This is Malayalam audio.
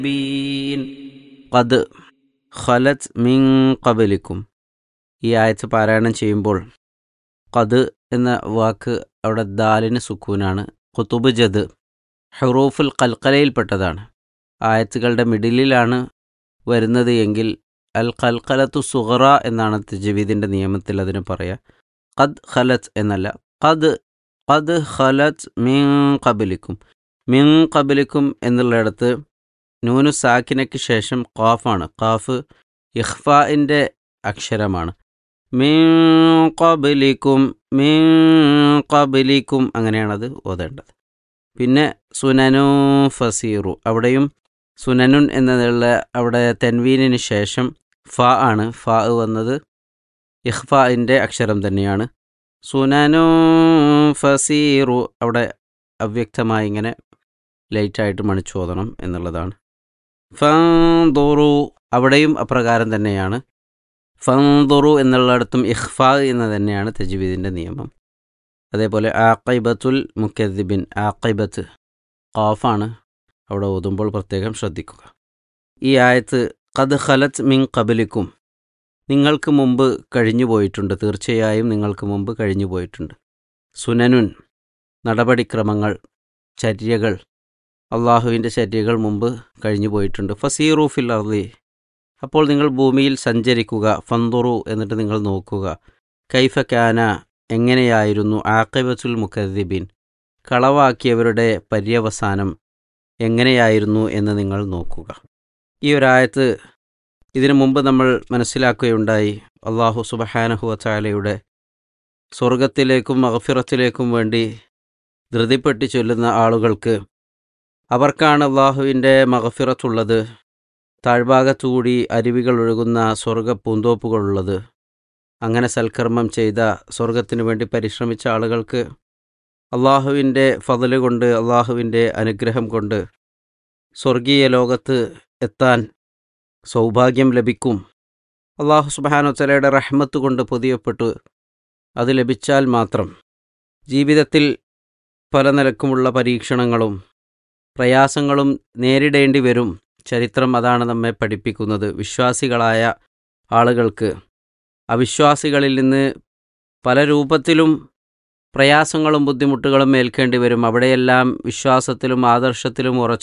ബീൻ ഖദ് ഖലത് മിൻ ഖബലിക്കും ഈ ആയത്ത് പാരായണം ചെയ്യുമ്പോൾ ഖദ് എന്ന വാക്ക് അവിടെ ദാലിന് സുക്കൂനാണ് ഖുതുബ് ജദ് ഹുറൂഫുൽ കൽക്കലയിൽപ്പെട്ടതാണ് ആയത്തുകളുടെ മിഡിലിലാണ് വരുന്നത് എങ്കിൽ അൽ കൽക്കലത്തു സുഹറ എന്നാണ് തജ്വീദിൻ്റെ നിയമത്തിൽ അതിന് പറയുക ഖദ് ഖലത്ത് എന്നല്ല ഖദ് ഖദ് ഖലത്ത് മിൻ ഖബലിക്കും മിൻ ഖബലിക്കും എന്നുള്ളിടത്ത് നൂനു സാക്കിനയ്ക്ക് ശേഷം ഖാഫാണ് ഖാഫ് ഇഖ്ഫാഇൻ്റെ അക്ഷരമാണ് മിൻ ഖബലിക്കും മിൻ ഖബലിക്കും അങ്ങനെയാണത് ഓതേണ്ടത് പിന്നെ സുനനു ഫസീറു അവിടെയും സുനനുൻ എന്നതുള്ള അവിടെ തെൻവീനിന് ശേഷം ഫ ആണ് ഫ വന്നത് ഇഖ്ഫാഇൻ്റെ അക്ഷരം തന്നെയാണ് സുനനു ഫസീറു അവിടെ അവ്യക്തമായി ഇങ്ങനെ ലൈറ്റായിട്ട് മണിച്ചു ഓതണം എന്നുള്ളതാണ് ഫൻദുറു അവിടെയും അപ്രകാരം തന്നെയാണ് ഫൻദുറു എന്നുള്ളിടത്തും ഇഖ്ഫാ എന്ന് തന്നെയാണ് തജ്വീദിൻ്റെ നിയമം അതേപോലെ ആക്കൈബത്തുൽ മുക്കദ്ദിബിൻ ആക്കൈബത്ത് ഖാഫാണ് അവിടെ ഓതുമ്പോൾ പ്രത്യേകം ശ്രദ്ധിക്കുക ഈ ആയത്ത് ഖദ് ഖലത്ത് മിൻ കബലിക്കും നിങ്ങൾക്ക് മുമ്പ് കഴിഞ്ഞു പോയിട്ടുണ്ട് തീർച്ചയായും നിങ്ങൾക്ക് മുമ്പ് കഴിഞ്ഞു പോയിട്ടുണ്ട് സുനനുൻ നടപടിക്രമങ്ങൾ ചര്യകൾ അള്ളാഹുവിൻ്റെ ചര്യകൾ മുമ്പ് കഴിഞ്ഞു പോയിട്ടുണ്ട് ഫസീറൂഫിൽ അർദി അപ്പോൾ നിങ്ങൾ ഭൂമിയിൽ സഞ്ചരിക്കുക ഫന്തുറു എന്നിട്ട് നിങ്ങൾ നോക്കുക കൈഫ കാന എങ്ങനെയായിരുന്നു ആക്കബത്തുൽ മുഖദ്ദിബിൻ കളവാക്കിയവരുടെ പര്യവസാനം എങ്ങനെയായിരുന്നു എന്ന് നിങ്ങൾ നോക്കുക ഈ ഒരായത്ത് ഇതിനു മുമ്പ് നമ്മൾ മനസ്സിലാക്കുകയുണ്ടായി അള്ളാഹു സുബഹാനഹുവ ചാലയുടെ സ്വർഗത്തിലേക്കും മഹഫിറത്തിലേക്കും വേണ്ടി ധൃതിപ്പെട്ട് ചൊല്ലുന്ന ആളുകൾക്ക് അവർക്കാണ് അള്ളാഹുവിൻ്റെ മഹഫിറത്തുള്ളത് താഴ്ഭാഗത്തുകൂടി അരുവികൾ ഒഴുകുന്ന സ്വർഗ പൂന്തോപ്പുകളുള്ളത് അങ്ങനെ സൽക്കർമ്മം ചെയ്ത സ്വർഗത്തിനു വേണ്ടി പരിശ്രമിച്ച ആളുകൾക്ക് അള്ളാഹുവിൻ്റെ ഫതല് കൊണ്ട് അള്ളാഹുവിൻ്റെ അനുഗ്രഹം കൊണ്ട് സ്വർഗീയ ലോകത്ത് എത്താൻ സൗഭാഗ്യം ലഭിക്കും അള്ളാഹു സുബാനുത്തലയുടെ റഹ്മത്ത് കൊണ്ട് പൊതിയപ്പെട്ടു അത് ലഭിച്ചാൽ മാത്രം ജീവിതത്തിൽ പല നിലക്കുമുള്ള പരീക്ഷണങ്ങളും പ്രയാസങ്ങളും നേരിടേണ്ടി വരും ചരിത്രം അതാണ് നമ്മെ പഠിപ്പിക്കുന്നത് വിശ്വാസികളായ ആളുകൾക്ക് അവിശ്വാസികളിൽ നിന്ന് പല രൂപത്തിലും പ്രയാസങ്ങളും ബുദ്ധിമുട്ടുകളും ഏൽക്കേണ്ടി വരും അവിടെയെല്ലാം വിശ്വാസത്തിലും ആദർശത്തിലും ഉറച്ചു